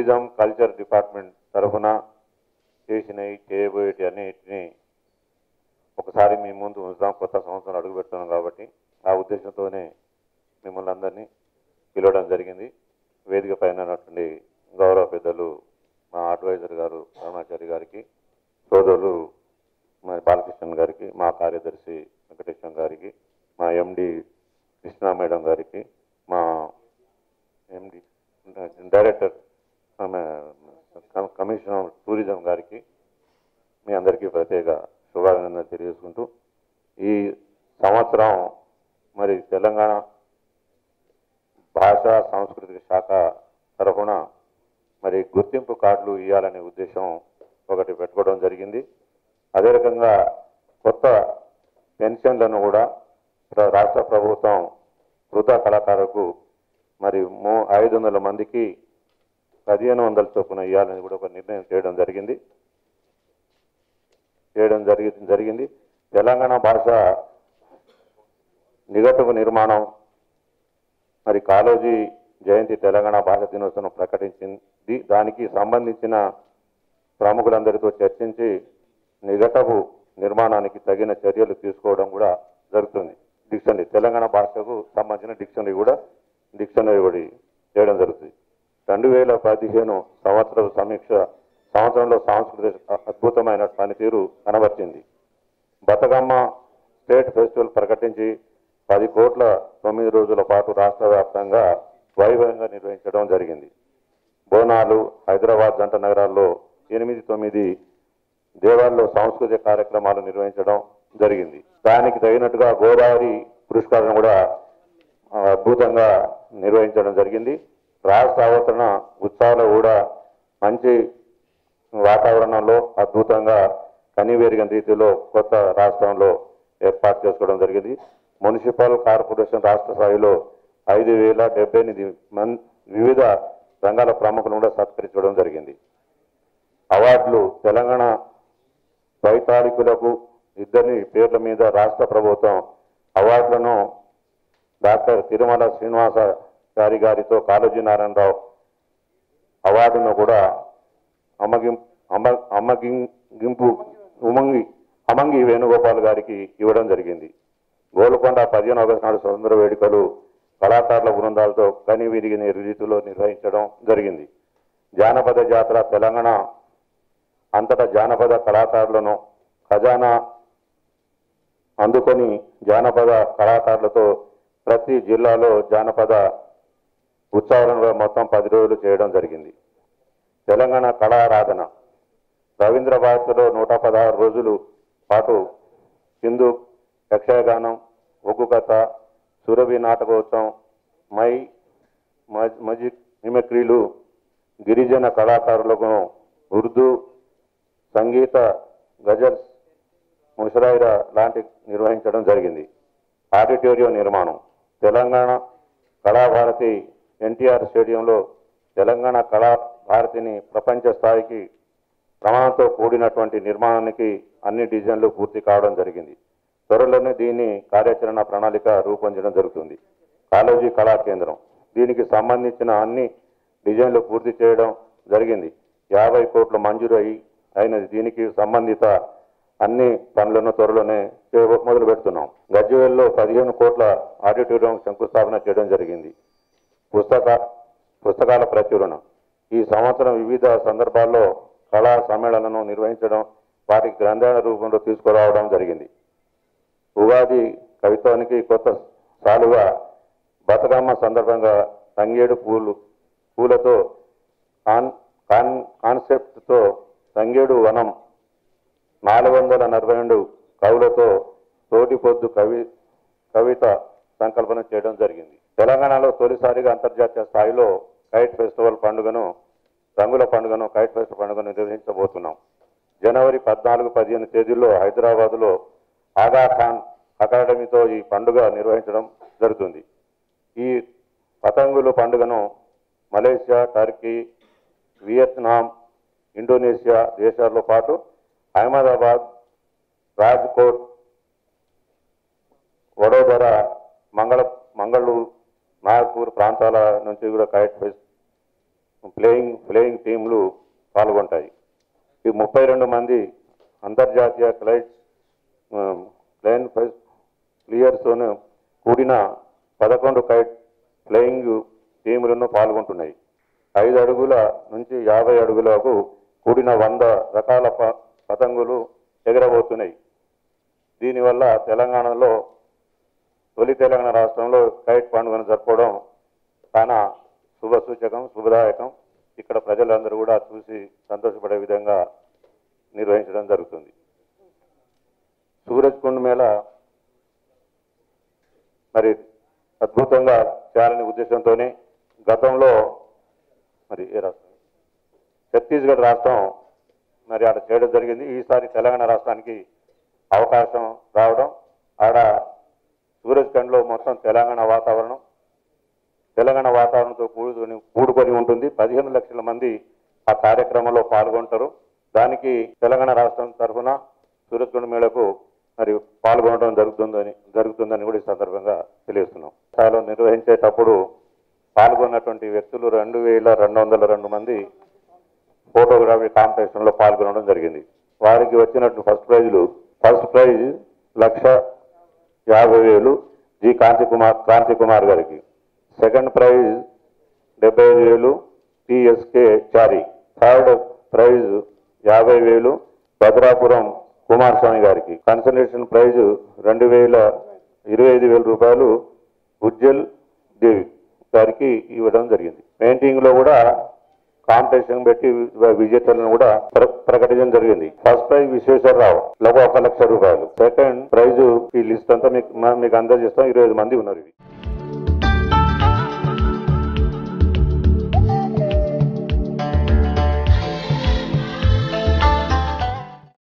tourism culture department తరఫున చేసినవి చేయబోయేటి అన్నిటిని ఒకసారి మీ ముందు ఉంచుదాం కొత్త సంవత్సరం అడుగు పెడుతున్నాం కాబట్టి ఆ ఉద్దేశంతోనే మిమ్మల్ని అందరినీ పిలవడం జరిగింది వేదిక పైన ఉన్నటువంటి గౌరవ పెద్దలు మా అడ్వైజర్ గారు అరుణాచారి గారికి సోదరులు మా బాలకృష్ణన్ గారికి మా కార్యదర్శి వెంకటేశ్వరం గారికి మా ఎండి కృష్ణ మేడం గారికి మా ఎండి డైరెక్టర్ ఆమె కమ- కమిషనర్ టూరిజం గారికి మీ అందరికీ ప్రత్యేక శుభాభినందనలు తెలియజేసుకుంటూ ఈ సంవత్సరం మరి తెలంగాణ భాషా సాంస్కృతిక శాఖ తరఫున మరి గుర్తింపు కార్డులు ఇవ్వాలనే ఉద్దేశం ఒకటి పెట్టుకోవడం జరిగింది అదే రకంగా కొత్త పెన్షన్లను కూడా ప్ర- రాష్ట్ర ప్రభుత్వం వృధా కళాకారులకు మరి మూ ఐదు వందల మందికి పదిహేను వందల చొప్పున ఇవ్వాలని కూడా ఒక నిర్ణయం చేయడం జరిగింది చేయడం జరిగి జరిగింది తెలంగాణ భాష నిఘంటువు నిర్మాణం మరి కాళోజీ జయంతి తెలంగాణ భాష దినోత్సవం ప్రకటించింది దానికి సంబంధించిన ప్రముఖులందరితో చర్చించి నిఘటపు నిర్మాణానికి తగిన చర్యలు తీసుకోవడం కూడా జరుగుతుంది డిక్షనరీ తెలంగాణ భాషకు సంబంధించిన డిక్షనరీ కూడా డిక్షనరీ కూడా చేయడం జరుగుతుంది రెండు వేల పదిహేను సంవత్సరం సమీక్ష సంవత్సరంలో సాంస్కృతిక అద్భుతమైన పనితీరు కనబర్చింది బతుకమ్మ స్టేట్ ఫెస్టివల్ ప్రకటించి పది కోట్ల తొమ్మిది రోజుల పాటు రాష్ట్ర వ్యాప్తంగా వైభవంగా నిర్వహించడం జరిగింది బోనాలు హైదరాబాద్ జంట నగరాల్లో ఎనిమిది తొమ్మిది దేవాల్లో సాంస్కృతిక కార్యక్రమాలు నిర్వహించడం జరిగింది దానికి తగినట్టుగా గోదావరి పురస్కారం కూడా ఆ, అద్భుతంగా నిర్వహించడం జరిగింది రాష్ట్ర అవతరణ ఉత్సవాలు కూడా మంచి వాతావరణంలో అద్భుతంగా కనివేరిగిన రీతిలో కొత్త రాష్ట్రంలో ఏర్పాటు చేసుకోవడం జరిగింది మున్సిపల్ కార్పొరేషన్ రాష్ట్ర స్థాయిలో ఐదు వేల డెబ్బై ఎనిమిది మన్ వివిధ రంగాల ప్రముఖులను కూడా సత్కరించడం జరిగింది అవార్డులు తెలంగాణ వైతాళికులకు ఇద్దరిని పేర్ల మీద రాష్ట్ర ప్రభుత్వం అవార్డులను డాక్టర్ తిరుమల శ్రీనివాస గారి గారితో కాళోజీ నారాయణరావు అవార్డును కూడా అమ్మగిం అమ్మ అమ్మగింపు ఉమంగి అమంగి వేణుగోపాల్ గారికి ఇవ్వడం జరిగింది గోల్కొండ పదిహేను ఆగస్టు నాడు స్వతంత్ర వేడుకలు కళాకారుల బృందాలతో కని విరిగిన రీతిలో నిర్వహించడం జరిగింది జానపద జాతర తెలంగాణ అంతటా జానపద కళాకారులను ఖజానా అందుకొని జానపద కళాకారులతో ప్రతి జిల్లాలో జానపద ఉత్సవాలను మొత్తం పది రోజులు చేయడం జరిగింది తెలంగాణ కళారాధన రవీంద్ర భారతిలో నూట పదహారు రోజులు పాటు హిందూ యక్షగానం ఒగ్గు కథ సురభి నాటకోత్సవం మై మజ్- మజిక్ మిమిక్రీలు గిరిజన కళాకారులకు ఉర్దూ సంగీత గజల్స్ ముషరాయిరా లాంటి నిర్వహించడం జరిగింది ఆడిటోరియం నిర్మాణం తెలంగాణ కళాభారతి ఎన్టీఆర్ స్టేడియంలో తెలంగాణ కళా భారతిని ప్రపంచ స్థాయికి ప్రమాణంతో కూడినటువంటి నిర్మాణానికి అన్ని డిజైన్లు పూర్తి కావడం జరిగింది త్వరలోనే దీని కార్యాచరణ ప్రణాళిక రూపొందడం జరుగుతుంది కాళోజీ కళా కేంద్రం దీనికి సంబంధించిన అన్ని డిజైన్లు పూర్తి చేయడం జరిగింది యాభై కోట్లు మంజూరు అయి అయినది దీనికి సంబంధిత అన్ని పనులను త్వరలోనే చేయ- మొదలు పెడుతున్నాం గజ్వేల్లో పదిహేను కోట్ల ఆడిటోరియం శంకుస్థాపన చేయడం జరిగింది పుస్తక పుస్తకాల ప్రచురణ ఈ సంవత్సరం వివిధ సందర్భాల్లో కళా సమ్మేళనను నిర్వహించడం వాటికి గ్రంథాల రూపంలో తీసుకురావడం జరిగింది ఉగాది కవిత్వానికి కొత్త సాలుగా బతుకమ్మ సందర్భంగా తంగేడు పూలు పూలతో కాన్ కాన్ కాన్సెప్ట్తో తంగేడు వనం నాలుగు వందల నలభై రెండు కవులతో తోటి పొద్దు కవి కవిత సంకల్పన చేయడం జరిగింది తెలంగాణలో తొలిసారిగా అంతర్జాతీయ స్థాయిలో కైట్ ఫెస్టివల్ పండుగను రంగుల పండుగను కైట్ ఫెస్టివల్ పండుగను నిర్వహించబోతున్నాం జనవరి పద్నాలుగు పదిహేను తేదీల్లో హైదరాబాదులో ఆగా ఖాన్ అకాడమీతో ఈ పండుగ నిర్వహించడం జరుగుతుంది ఈ పతంగుల పండుగను మలేషియా టర్కీ వియత్నాం ఇండోనేషియా దేశాలతో పాటు అహ్మదాబాద్ రాజ్కోట్ వడోదర మంగళ మంగళూరు నాగపూర్ ప్రాంతాల నుంచి కూడా కైట్ ఫెస్ట్ ప్లేయింగ్ ప్లేయింగ్ టీంలు పాల్గొంటాయి ఈ ముప్పై రెండు మంది అంతర్జాతీయ క్లైట్ ప్లేన్ ప్లేయర్స్తోను కూడిన పదకొండు కైట్ ప్లేయింగ్ టీములను పాల్గొంటున్నాయి ఐదు అడుగుల నుంచి యాభై అడుగులకు కూడిన వంద రకాల ప- పతంగులు ఎగరబోతున్నాయి దీనివల్ల తెలంగాణలో తొలి తెలంగాణ రాష్ట్రంలో కైట్ పండుగను జరుపుకోవడం చాలా శుభ సూచకం శుభదాయకం ఇక్కడ ప్రజలందరూ కూడా చూసి సంతోషపడే విధంగా నిర్వహించడం జరుగుతుంది సూరజ్ కుండ్ మేళ మరి అద్భుతంగా చేయాలనే ఉద్దేశంతోనే గతంలో మరి ఏ రాష్ట్రం ఛత్తీస్గఢ్ రాష్ట్రం మరి ఆడ చేయడం జరిగింది ఈసారి తెలంగాణ రాష్ట్రానికి అవకాశం రావడం ఆడ సూరజ్ ఖండ్లో మొత్తం తెలంగాణ వాతావరణం తెలంగాణ వాతావరణంతో కూడుకొని కూడుకొని ఉంటుంది పదిహేను లక్షల మంది ఆ కార్యక్రమంలో పాల్గొంటారు దానికి తెలంగాణ రాష్ట్రం తరఫున సూరజ్కుండ మేళకు మరి పాల్గొనడం జరుగుతుందని జరుగుతుందని కూడా ఈ సందర్భంగా తెలియజేస్తున్నాం చాలా నిర్వహించేటప్పుడు పాల్గొన్నటువంటి వ్యక్తులు రెండు వేల రెండు వందల రెండు మంది ఫోటోగ్రఫీ కాంపిటీషన్లో పాల్గొనడం జరిగింది వారికి వచ్చినట్టు ఫస్ట్ ప్రైజులు ఫస్ట్ ప్రైజ్ లక్ష యాభై వేలు జి కాంతి కుమార్ క్రాంతి కుమార్ గారికి సెకండ్ ప్రైజ్ డెబ్బై ఐదు వేలు టిఎస్కే చారి థర్డ్ ప్రైజ్ యాభై వేలు భద్రాపురం కుమారస్వామి గారికి కన్సల్టేషన్ ప్రైజ్ రెండు వేల ఇరవై ఐదు వేల రూపాయలు ఉజ్జల్ దేవి గారికి ఇవ్వడం జరిగింది పెయింటింగ్ లో కూడా కాంపిటీషన్ పెట్టి విజేతలను కూడా ప్ర- ప్రకటించడం జరిగింది ఫస్ట్ ప్రైజ్ విశ్వేశ్వరరావు లఘు ఒక లక్ష రూపాయలు సెకండ్ ప్రైజ్ ఈ లిస్ట్ అంతా మీకు మ- మీకు అందజేస్తాం ఇరవై ఐదు మంది ఉన్నారు ఇది